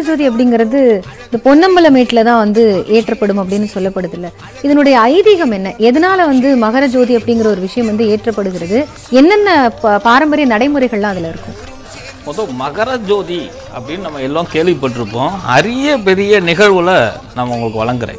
ஜோதி அப்படிங்கிறது இந்த பொன்னம்பலமேட்டில் தான் வந்து ஏற்றப்படும் அப்படின்னு சொல்லப்படுது இல்ல இதனுடைய ஐதீகம் என்ன எதனால வந்து மகர ஜோதி அப்படிங்கிற ஒரு விஷயம் வந்து ஏற்றப்படுகிறது என்னென்ன ப- பாரம்பரிய நடைமுறைகள்லாம் அதுல இருக்கும் மொத்தம் மகர ஜோதி அப்படின்னு நம்ம எல்லாம் கேள்விப்பட்டிருப்போம் அரிய பெரிய நிகழ்வுல நான் உங்களுக்கு வழங்குறேன்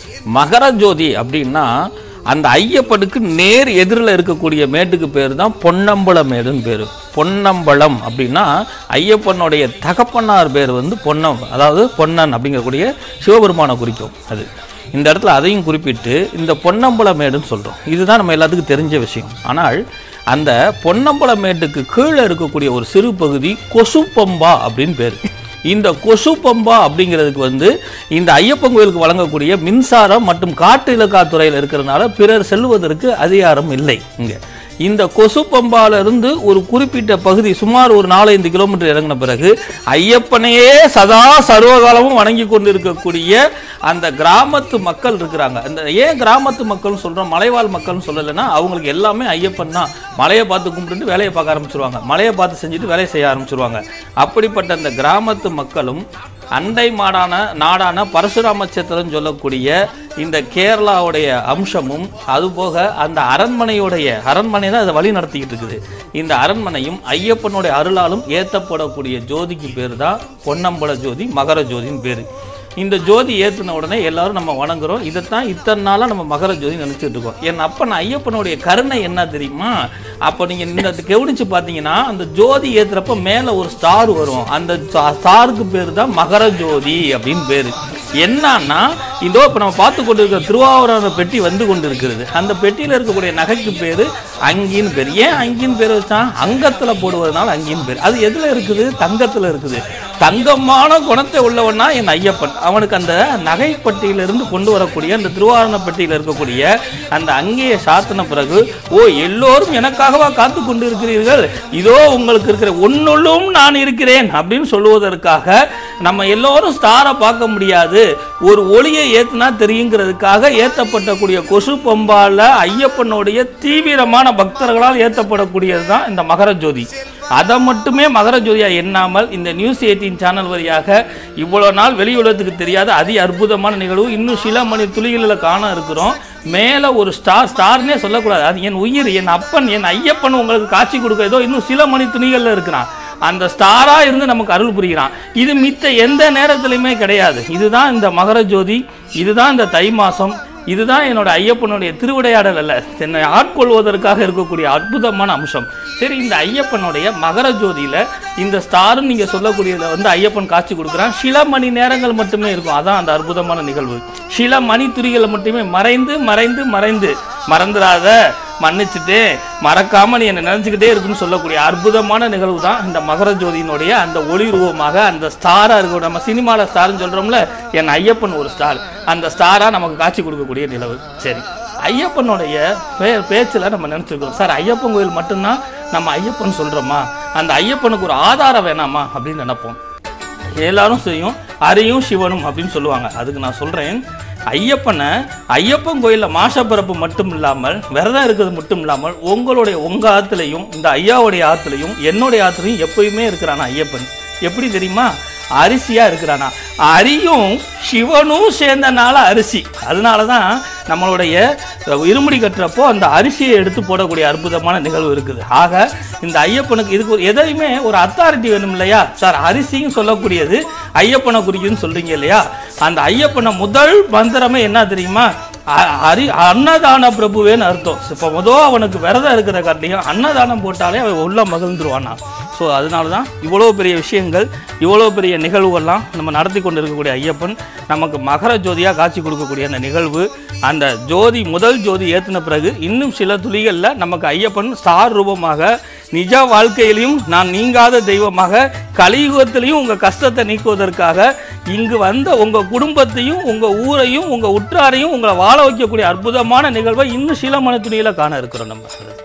மகர ஜோதி அப்படின்னா அந்த ஐயப்பனுக்கு நேர் எதிரில் இருக்கக்கூடிய மேட்டுக்கு பேர் தான் பொன்னம்பல மேடுன்னு பேர் பொன்னம்பலம் அப்படின்னா ஐயப்பனுடைய தகப்பனார் பேர் வந்து பொன்னம் அதாவது பொன்னன் அப்படிங்கக்கூடிய சிவபெருமானை குறிக்கும் அது இந்த இடத்துல அதையும் குறிப்பிட்டு இந்த பொன்னம்பலமேடுன்னு சொல்கிறோம் இதுதான் நம்ம எல்லாத்துக்கும் தெரிஞ்ச விஷயம் ஆனால் அந்த பொன்னம்பலமேட்டுக்கு கீழே இருக்கக்கூடிய ஒரு சிறு பகுதி கொசுப்பம்பா அப்படின்னு பேர் இந்த கொசுப்பம்பா அப்படிங்கிறதுக்கு வந்து இந்த ஐயப்பன் கோயிலுக்கு வழங்கக்கூடிய மின்சாரம் மற்றும் காட்டு இலக்காத்துறையில் இருக்கிறதுனால பிறர் செல்வதற்கு அதிகாரம் இல்லை இங்கே இந்த கொசுப்பம்பால இருந்து ஒரு குறிப்பிட்ட பகுதி சுமார் ஒரு நாலஞ்சு கிலோமீட்டர் இறங்கின பிறகு ஐயப்பனையே சதா சர்வகாலமும் வணங்கி கொண்டிருக்கக்கூடிய அந்த கிராமத்து மக்கள் இருக்கிறாங்க அந்த ஏன் கிராமத்து மக்கள்னு சொல்றோம் மலைவாழ் மக்கள்னு சொல்லலைன்னா அவங்களுக்கு எல்லாமே ஐயப்பன் தான் மலையை பார்த்து கும்பிட்டுட்டு வேலையை பார்க்க ஆரம்பிச்சிருவாங்க மலையை பார்த்து செஞ்சுட்டு வேலையை செய்ய ஆரம்பிச்சிருவாங்க அப்படிப்பட்ட அந்த கிராமத்து மக்களும் அண்டை மாடான நாடான பரசுராம சேத்திரம் சொல்லக்கூடிய இந்த கேரளாவுடைய அம்சமும் அதுபோக அந்த அரண்மனையுடைய அரண்மனை தான் அதை வழி நடத்திக்கிட்டு இருக்குது இந்த அரண்மனையும் ஐயப்பனுடைய அருளாலும் ஏற்றப்படக்கூடிய ஜோதிக்கு பேர் தான் பொன்னம்பல ஜோதி மகர ஜோதின்னு பேர் இந்த ஜோதி ஏற்றின உடனே எல்லாரும் நம்ம வணங்குறோம் இதைத்தான் இத்தனை நாளாக நம்ம மகர ஜோதி நினச்சிட்டு இருக்கோம் என் அப்பன் ஐயப்பனுடைய கருணை என்ன தெரியுமா அப்போ நீங்கள் இந்த கவனிச்சு பார்த்தீங்கன்னா அந்த ஜோதி ஏற்றுறப்ப மேலே ஒரு ஸ்டார் வரும் அந்த ஸ்டாருக்கு பேர் தான் மகர ஜோதி அப்படின்னு பேர் என்னன்னா இதோ இப்போ நம்ம பார்த்து கொண்டு இருக்கிற திருவாவூர பெட்டி வந்து கொண்டு இருக்கிறது அந்த பெட்டியில் இருக்கக்கூடிய நகைக்கு பேர் அங்கின்னு பேர் ஏன் அங்கின்னு பேர் வச்சான் அங்கத்தில் போடுவதனால அங்கின்னு பேர் அது எதில் இருக்குது தங்கத்தில் இருக்குது தங்கமான குணத்தை உள்ளவனா என் ஐயப்பன் அவனுக்கு அந்த நகைப்பட்டியிலிருந்து கொண்டு வரக்கூடிய அந்த திருவாரண பெட்டியில் இருக்கக்கூடிய அந்த அங்கேயே சாத்தின பிறகு ஓ எல்லோரும் எனக்காகவா காத்து கொண்டு இருக்கிறீர்கள் இதோ உங்களுக்கு இருக்கிற ஒன்னுள்ளும் நான் இருக்கிறேன் அப்படின்னு சொல்லுவதற்காக நம்ம எல்லோரும் ஸ்டாரை பார்க்க முடியாது ஒரு ஒளியை ஏத்துனா தெரியுங்கிறதுக்காக ஏற்றப்பட்டக்கூடிய கொசு பொம்பால ஐயப்பனுடைய தீவிரமான பக்தர்களால் ஏற்றப்படக்கூடியது தான் இந்த மகர ஜோதி அதை மட்டுமே மகர ஜோதியா எண்ணாமல் இந்த நியூஸ் எயிட்டீன் சேனல் வழியாக இவ்வளோ நாள் வெளி உலகத்துக்கு தெரியாத அதி அற்புதமான நிகழ்வு இன்னும் சில மணி துளிகளில் காண இருக்கிறோம் மேலே ஒரு ஸ்டார் ஸ்டார்னே சொல்லக்கூடாது அது என் உயிர் என் அப்பன் என் ஐயப்பன் உங்களுக்கு காட்சி கொடுக்க ஏதோ இன்னும் சில மணி துணிகளில் இருக்கிறான் அந்த ஸ்டாரா இருந்து நமக்கு அருள் புரிகிறான் இது மித்த எந்த நேரத்திலையுமே கிடையாது இதுதான் இந்த மகர ஜோதி இதுதான் இந்த தை மாசம் இதுதான் என்னோட ஐயப்பனுடைய திருவிடையாடல் அல்ல என்னை ஆட்கொள்வதற்காக இருக்கக்கூடிய அற்புதமான அம்சம் சரி இந்த ஐயப்பனுடைய மகர ஜோதியில இந்த ஸ்டார்னு நீங்க சொல்லக்கூடியதுல வந்து ஐயப்பன் காட்சி கொடுக்குறான் சில மணி நேரங்கள் மட்டுமே இருக்கும் அதான் அந்த அற்புதமான நிகழ்வு சில மணி துளிகளை மட்டுமே மறைந்து மறைந்து மறைந்து மறந்துடாத மன்னிச்சுட்டு மறக்காம நீ என்ன நினைச்சுக்கிட்டே இருக்குன்னு சொல்லக்கூடிய அற்புதமான நிகழ்வு தான் இந்த மகர ஜோதியினுடைய அந்த ஒளி ரூபமாக அந்த ஸ்டாரா இருக்கும் நம்ம சினிமால ஸ்டார்னு சொல்றோம்ல என் ஐயப்பன் ஒரு ஸ்டார் அந்த ஸ்டாரா நமக்கு காட்சி கொடுக்கக்கூடிய நிலவு சரி ஐயப்பனுடைய பே பேச்சில் நம்ம நினச்சிருக்கோம் சார் ஐயப்பன் கோயில் மட்டும்தான் நம்ம ஐயப்பன் சொல்கிறோமா அந்த ஐயப்பனுக்கு ஒரு ஆதாரம் வேணாமா அப்படின்னு நினைப்போம் எல்லாரும் செய்யும் அரியும் சிவனும் அப்படின்னு சொல்லுவாங்க அதுக்கு நான் சொல்கிறேன் ஐயப்பனை ஐயப்பன் கோயிலில் மாசப்பிறப்பு மட்டும் இல்லாமல் விரதம் இருக்கிறது மட்டும் இல்லாமல் உங்களுடைய உங்கள் ஆற்றுலையும் இந்த ஐயாவுடைய ஆற்றுலையும் என்னுடைய ஆற்றுலையும் எப்பயுமே இருக்கிறானா ஐயப்பன் எப்படி தெரியுமா அரிசியாக இருக்கிறானா அரியும் சிவனும் சேர்ந்தனால அரிசி அதனால தான் நம்மளுடைய இருமுடி கட்டுறப்போ அந்த அரிசியை எடுத்து போடக்கூடிய அற்புதமான நிகழ்வு இருக்குது ஆக இந்த ஐயப்பனுக்கு இதுக்கு ஒரு எதையுமே ஒரு அத்தாரிட்டி வேணும் இல்லையா சார் அரிசியும் சொல்லக்கூடியது ஐயப்பனை குறிக்குதுன்னு சொல்றீங்க இல்லையா அந்த ஐயப்பனை முதல் மந்திரமே என்ன தெரியுமா அ- அரி அன்னதான பிரபுவேன்னு அர்த்தம் இப்போ முதல் அவனுக்கு விரதம் இருக்கிற காட்டிலையும் அன்னதானம் போட்டாலே அவன் உள்ள மகிழ்ந்துருவானா ஸோ அதனால தான் இவ்வளோ பெரிய விஷயங்கள் இவ்வளோ பெரிய நிகழ்வுகள்லாம் நம்ம நடத்தி கொண்டு இருக்கக்கூடிய ஐயப்பன் நமக்கு மகர ஜோதியாக காட்சி கொடுக்கக்கூடிய அந்த நிகழ்வு அந்த ஜோதி முதல் ஜோதி ஏற்றின பிறகு இன்னும் சில துளிகளில் நமக்கு ஐயப்பன் ஸ்டார் ரூபமாக நிஜ வாழ்க்கையிலையும் நான் நீங்காத தெய்வமாக கலியுகத்திலையும் உங்கள் கஷ்டத்தை நீக்குவதற்காக இங்கு வந்த உங்கள் குடும்பத்தையும் உங்கள் ஊரையும் உங்கள் உற்றாரையும் உங்களை வாழ வைக்கக்கூடிய அற்புதமான நிகழ்வை இன்னும் சில மன துணியில் காண இருக்கிறோம் நம்ம